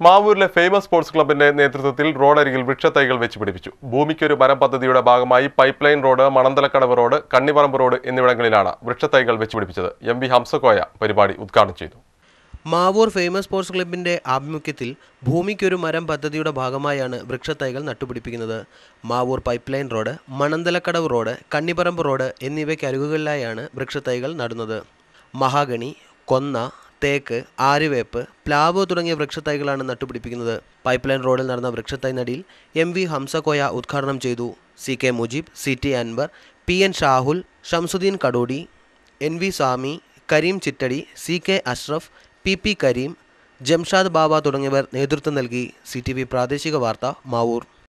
മാവൂരിലെ famous sports ക്ലബിന്റെ നേതൃത്വത്തിൽ റോഡരികിൽ വൃക്ഷത്തൈകൾ വെച്ച് പിടിപ്പിച്ചു ഭൂമിക്കൊരു മരം പദ്ധതിയുടെ ഭാഗമായി pipeline road Mananthalakkadavu road Kannipparamba road എന്നിവിടങ്ങളിലാണ് വൃക്ഷത്തൈകൾ വെച്ച് പിടിപ്പിച്ചത് എം വി ഹംസക്കോയ പരിപാടി ഉദ്ഘാടനം ചെയ്തു മാവൂർ ഫേമസ് സ്പോർട്സ് ക്ലബിന്റെ ആഭിമുഖ്യത്തിൽ ഭൂമിക്കൊരു മരം പദ്ധതിയുടെ ഭാഗമായാണ് വൃക്ഷത്തൈകൾ നട്ടുപിടിപ്പിക്കുന്നത് Mavoor pipeline road Mananthalakkadavu road Kannipparamba road എന്നിവയ്ക്കരികുകളിലായാണ് വൃക്ഷത്തൈകൾ നടുന്നത് മഹാഗണി കൊന്ന തേക്ക് ആര്യവേപ്പ് പ്ലാവ് തുടങ്ങിയ വൃക്ഷത്തൈകളാണ് നട്ടുപിടിപ്പിക്കുന്നത് പൈപ്പ് ലൈൻ റോഡിൽ നടന്ന വൃക്ഷത്തൈ നടിയിൽ എം വി ഹംസക്കോയ ഉദ്ഘാടനം ചെയ്തു C K Mujeeb C T Anwar P N Shahul Shamsuddin Kadodi N V Swami Kareem Chittadi C K Ashraf P P Kareem Jamshad Baba തുടങ്ങിയവർ നേതൃത്വം നൽകി സി ടി വി പ്രാദേശിക വാർത്ത മാവൂർ